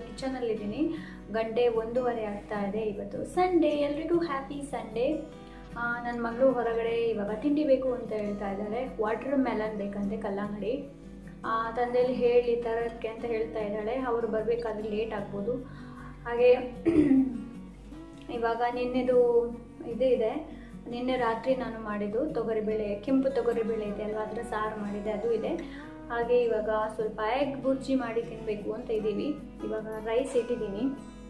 ಕಿಚನಲ್ಲಿದ್ದೀನಿ ಗಂಟೆ ಒಂದೂವರೆ ಆಗ್ತಾ ಇದೆ ಇವತ್ತು ಸಂಡೇ ಎಲ್ರಿಗೂ ಹ್ಯಾಪಿ ಸಂಡೇ ನನ್ನ ಮಗಳು ಹೊರಗಡೆ ಇವಾಗ ತಿಂಡಿ ಬೇಕು ಅಂತ ಹೇಳ್ತಾ ಇದ್ದಾಳೆ ವಾಟರ್ ಮೆಲನ್ ಬೇಕಂತೆ ಕಲ್ಲಂಗಡಿ ಆ, ತಂದೆಯಲ್ಲಿ ಹೇಳಿ ತರೋಕ್ಕೆ ಅಂತ ಹೇಳ್ತಾ ಇದ್ದಾಳೆ ಅವರು ಬರಬೇಕಾದ್ರೆ ಲೇಟ್ ಆಗ್ಬೋದು ಹಾಗೆ ಇವಾಗ ನಿನ್ನೆದು ಇದು ಇದೆ ನಿನ್ನೆ ರಾತ್ರಿ ನಾನು ಮಾಡಿದ್ದು ತೊಗರಿಬೇಳೆ ಕೆಂಪು ತೊಗರಿಬೇಳೆ ಇದೆ ಅಲ್ವಾ ಅದರ ಸಾರು ಮಾಡಿದೆ ಅದು ಇದೆ ಹಾಗೆ ಇವಾಗ ಸ್ವಲ್ಪ ಎಗ್ ಬುರ್ಜಿ ಮಾಡಿ ತಿನ್ನಬೇಕು ಅಂತ ಇದ್ದೀವಿ ಇವಾಗ ರೈಸ್ ಇಟ್ಟಿದ್ದೀನಿ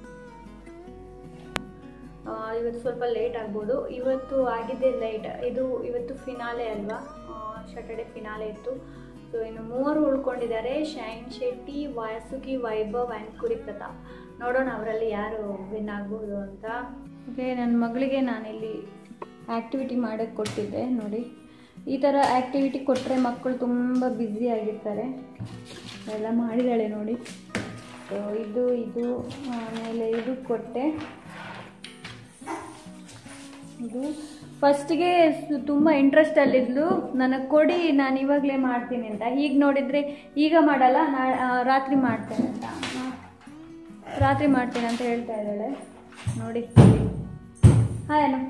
ಆ, ಇವತ್ತು ಸ್ವಲ್ಪ ಲೇಟ್ ಆಗ್ಬೋದು ಇವತ್ತು ಆಗಿದ್ದೇ ಲೇಟ್ ಇದು ಇವತ್ತು ಫಿನಾಲೆ ಅಲ್ವಾ ಸ್ಯಾಟರ್ಡೆ ಫಿನಾಲೆ ಇತ್ತು ಸೊ ಇನ್ನು ಮೂವರು ಉಳ್ಕೊಂಡಿದ್ದಾರೆ ಶೈನ್ ಶೆಟ್ಟಿ ವಾಸುಕಿ ವೈಭವ್ ಆ್ಯಂಡ್ ಕುರಿ ಪ್ರತಾಪ್ ನೋಡೋಣ ಅವರಲ್ಲಿ ಯಾರು ವಿನ್ ಆಗ್ಬೋದು ಅಂತ ಓಕೆ ನನ್ನ ಮಗಳಿಗೆ ನಾನಿಲ್ಲಿ ಆ್ಯಕ್ಟಿವಿಟಿ ಮಾಡೋಕ್ಕೆ ಕೊಟ್ಟಿದ್ದೆ ನೋಡಿ ಈ ಥರ ಆ್ಯಕ್ಟಿವಿಟಿ ಕೊಟ್ಟರೆ ಮಕ್ಕಳು ತುಂಬ ಬ್ಯುಸಿ ಆಗಿರ್ತಾರೆ ಎಲ್ಲ ಮಾಡಿದ್ದಾಳೆ ನೋಡಿ ಸೊ ಇದು ಇದು ಆಮೇಲೆ ಇದು ಕೊಟ್ಟೆ ಇದು ಫಸ್ಟಿಗೆ ತುಂಬ ಇಂಟ್ರೆಸ್ಟಲ್ಲಿದ್ಲು ನನಗೆ ಕೊಡಿ ನಾನು ಇವಾಗಲೇ ಮಾಡ್ತೀನಿ ಅಂತ ಈಗ ನೋಡಿದರೆ ಈಗ ಮಾಡಲ್ಲ ನಾ ಆ, ರಾತ್ರಿ ಮಾಡ್ತೇನೆ ಅಂತ ಆ, ರಾತ್ರಿ ಮಾಡ್ತೇನೆ ಅಂತ ಹೇಳ್ತಾ ಇದ್ದಾಳೆ ನೋಡಿ ಹಾಯ್ ಅನು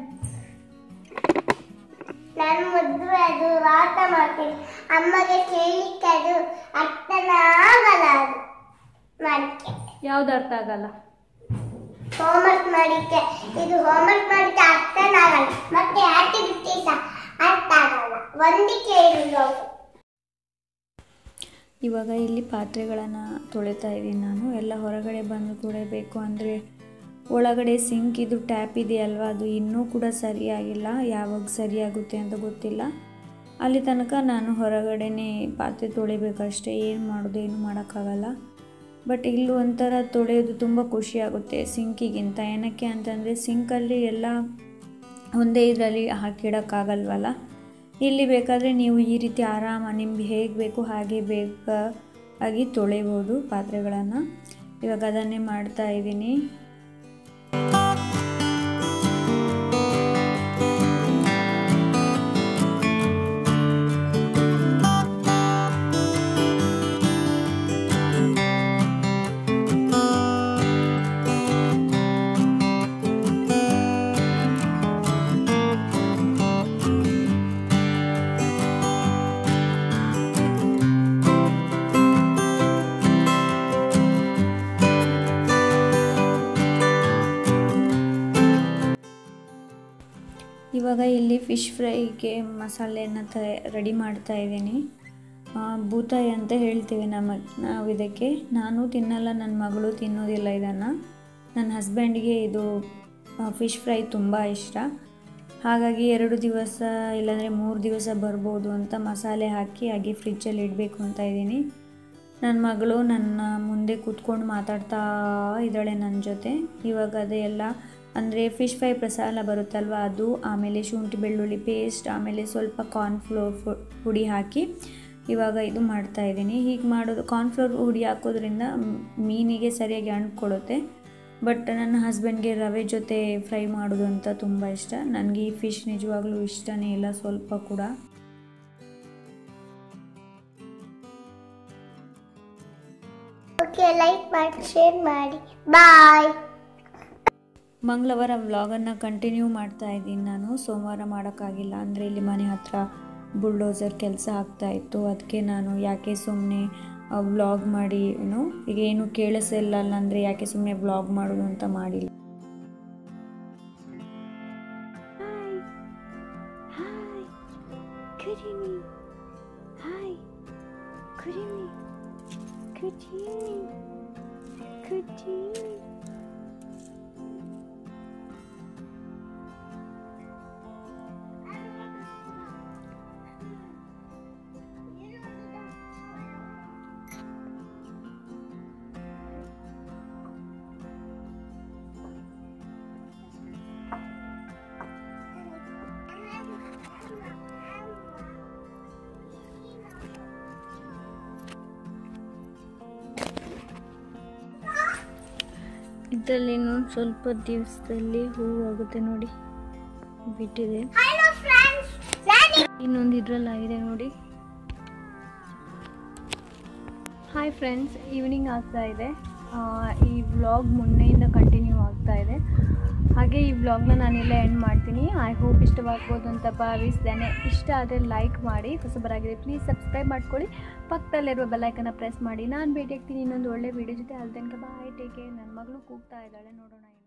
ನಾನು ಮದುವೆ ಅದು ಆಟ ಮಾಡ್ತೀನಿ ಅಮ್ಮಗೆ ಕೇಳಲಿಕ್ಕೆ ಅದು ಅರ್ಥನ ಆಗಲ್ಲ ಅದು ಮಾಡಕ್ಕೆ ಯಾವ್ದು ಅರ್ಥ ಆಗಲ್ಲ ಹೋಮ್ವರ್ಕ್ ಮಾಡಿಕ್ಕೆ ಇದು ಹೋಮ್ವರ್ಕ್ ಮಾಡಿಕ್ಕೆ ಅರ್ಥನ ಆಗಲ್ಲ ಮತ್ತೆ ಆಕ್ಟಿವಿಟಿ ಸಹ ಅರ್ಥ ಆಗಲ್ಲ ಒಂದೇ ಕೇಳಿದ್ರು ಇವಾಗ ಇಲ್ಲಿ ಪಾತ್ರೆಗಳನ್ನು ತೊಳಿತಾ ಇದ್ದೀನಿ ನಾನು ಎಲ್ಲ ಹೊರಗಡೆ ಬಂದು ತೊಳಿಬೇಕು ಅಂದರೆ ಒಳಗಡೆ ಸಿಂಕ್ ಇದು ಟ್ಯಾಪ್ ಇದೆಯಲ್ವ ಅದು ಇನ್ನೂ ಕೂಡ ಸರಿಯಾಗಿಲ್ಲ ಯಾವಾಗ ಸರಿಯಾಗುತ್ತೆ ಅಂತ ಗೊತ್ತಿಲ್ಲ ಅಲ್ಲಿ ತನಕ ನಾನು ಹೊರಗಡೆನೇ ಪಾತ್ರೆ ತೊಳಿಬೇಕಷ್ಟೇ ಏನು ಮಾಡೋದು ಏನು ಮಾಡೋಕ್ಕಾಗಲ್ಲ ಬಟ್ ಇಲ್ಲಿ ಒಂಥರ ತೊಳೆಯೋದು ತುಂಬ ಖುಷಿಯಾಗುತ್ತೆ ಸಿಂಕಿಗಿಂತ ಏನಕ್ಕೆ ಅಂತಂದರೆ ಸಿಂಕಲ್ಲಿ ಎಲ್ಲ ಒಂದೇ ಇದರಲ್ಲಿ ಹಾಕಿಡೋಕ್ಕಾಗಲ್ವಲ್ಲ ಇಲ್ಲಿ ಬೇಕಾದರೆ ನೀವು ಈ ರೀತಿ ಆರಾಮ ನಿಮ್ಗೆ ಹೇಗೆ ಬೇಕು ಹಾಗೆ ಬೇಕಾಗಿ ತೊಳೆಬೋದು ಪಾತ್ರೆಗಳನ್ನು ಇವಾಗ ಅದನ್ನೇ ಮಾಡ್ತಾ ಇದ್ದೀನಿ ಇವಾಗ ಇಲ್ಲಿ ಫಿಶ್ ಫ್ರೈಗೆ ಮಸಾಲೆನ ತ ರೆಡಿ ಮಾಡ್ತಾ ಇದ್ದೀನಿ ಆ, ಬೂತಾಯಿ ಅಂತ ಹೇಳ್ತೀವಿ ನಮ್ಮ ನಾವು ಇದಕ್ಕೆ ನಾನು ತಿನ್ನಲ್ಲ ನನ್ನ ಮಗಳು ತಿನ್ನೋದಿಲ್ಲ ಇದನ್ನು ನನ್ನ ಹಸ್ಬೆಂಡ್ಗೆ ಇದು ಫಿಶ್ ಫ್ರೈ ತುಂಬ ಇಷ್ಟ ಹಾಗಾಗಿ ಎರಡು ದಿವಸ ಇಲ್ಲಾಂದರೆ ಮೂರು ದಿವಸ ಬರ್ಬೋದು ಅಂತ ಮಸಾಲೆ ಹಾಕಿ ಹಾಗೆ ಫ್ರಿಜ್ಜಲ್ಲಿ ಇಡಬೇಕು ಅಂತ ಇದ್ದೀನಿ ನನ್ನ ಮಗಳು ನನ್ನ ಮುಂದೆ ಕೂತ್ಕೊಂಡು ಮಾತಾಡ್ತಾ ಇದ್ದಾಳೆ ನನ್ನ ಜೊತೆ ಇವಾಗ ಅದೆಲ್ಲ ಅಂದರೆ ಫಿಶ್ ಫ್ರೈ ಮಸಾಲ ಬರುತ್ತಲ್ವ ಅದು ಆಮೇಲೆ ಶುಂಠಿ ಬೆಳ್ಳುಳ್ಳಿ ಪೇಸ್ಟ್ ಆಮೇಲೆ ಸ್ವಲ್ಪ ಕಾರ್ನ್ಫ್ಲೋರ್ ಪುಡಿ ಹಾಕಿ ಇವಾಗ ಇದು ಮಾಡ್ತಾ ಇದ್ದೀನಿ ಹೀಗೆ ಮಾಡೋದು ಕಾರ್ನ್ಫ್ಲೋರ್ ಹುಡಿ ಹಾಕೋದ್ರಿಂದ ಮ್- ಮೀನಿಗೆ ಸರಿಯಾಗಿ ಅಂಟ್ಕೊಡುತ್ತೆ ಬಟ್ ನನ್ನ ಹಸ್ಬೆಂಡ್ಗೆ ರವೆ ಜೊತೆ ಫ್ರೈ ಮಾಡೋದು ಅಂತ ತುಂಬ ಇಷ್ಟ ನನಗೆ ಈ ಫಿಶ್ ನಿಜವಾಗ್ಲೂ ಇಷ್ಟನೇ ಇಲ್ಲ ಸ್ವಲ್ಪ ಕೂಡ ಓಕೆ ಲೈಕ್ ಮಾಡಿ ಶೇರ್ ಮಾಡಿ ಬಾಯ್ ಮಂಗಳವಾರ ವ್ಲಾಗನ್ನು ಕಂಟಿನ್ಯೂ ಮಾಡ್ತಾ ಇದ್ದೀನಿ ನಾನು ಸೋಮವಾರ ಮಾಡೋಕ್ಕಾಗಿಲ್ಲ ಅಂದರೆ ಇಲ್ಲಿ ಮನೆ ಹತ್ರ ಬುಲ್ಡೋಸರ್ ಕೆಲಸ ಆಗ್ತಾ ಇತ್ತು ಅದಕ್ಕೆ ನಾನು ಯಾಕೆ ಸುಮ್ಮನೆ ವ್ಲಾಗ್ ಮಾಡಿ ಏನು ಈಗ ಏನು ಕೇಳಿಸಿಲ್ಲ ಅಂದರೆ ಯಾಕೆ ಸುಮ್ಮನೆ ವ್ಲಾಗ್ ಮಾಡೋದು ಅಂತ ಮಾಡಿಲ್ಲ Hi. Good evening. Hi. Good evening. Good evening. Good evening. ಇದರಲ್ಲಿ ಇನ್ನೊಂದು ಸ್ವಲ್ಪ ದಿವಸದಲ್ಲಿ ಹೂವು ಆಗುತ್ತೆ ನೋಡಿ ಬಿಟ್ಟಿದೆ ಹಲೋ ಫ್ರೆಂಡ್ಸ್ ನಾನು ಇನ್ನೊಂದು ಇದ್ರಲ್ಲಾಗಿದೆ ನೋಡಿ ಹಾಯ್ ಫ್ರೆಂಡ್ಸ್ ಈವ್ನಿಂಗ್ ಆಗ್ತಾ ಇದೆ ಈ ವ್ಲಾಗ್ ಮೊನ್ನೆಯಿಂದ ಕಂಟಿನ್ಯೂ ಆಗ್ತಾ ಇದೆ ಹಾಗೆ ಈ ವ್ಲಾಗ್ನ ನಾನಿಲ್ಲ ಎಂಡ್ ಮಾಡ್ತೀನಿ ಐ ಹೋಪ್ ಇಷ್ಟವಾಗ್ಬೋದು ಅಂತ ಭಾವಿಸ್ತೇನೆ ಇಷ್ಟ ಆದರೆ ಲೈಕ್ ಮಾಡಿ ಹೊಸಬರಾಗಿದೆ ಪ್ಲೀಸ್ ಸಬ್ಸ್ಕ್ರೈಬ್ ಮಾಡ್ಕೊಳ್ಳಿ ಪಕ್ಕದಲ್ಲಿರುವ ಬೆಲ್ಲೈಕನ್ನ ಪ್ರೆಸ್ ಮಾಡಿ ನಾನು ಭೇಟಿ ಆಗ್ತೀನಿ ಇನ್ನೊಂದು ಒಳ್ಳೆ ವೀಡಿಯೋ ಜೊತೆ ಅಲ್ಲಿ ತನಕ ಬಾಯ್ ಟೇಕೆ ನನ್ನ ಮಗಳು ಕೂಗ್ತಾ ಇದ್ದಾಳೆ ನೋಡೋಣ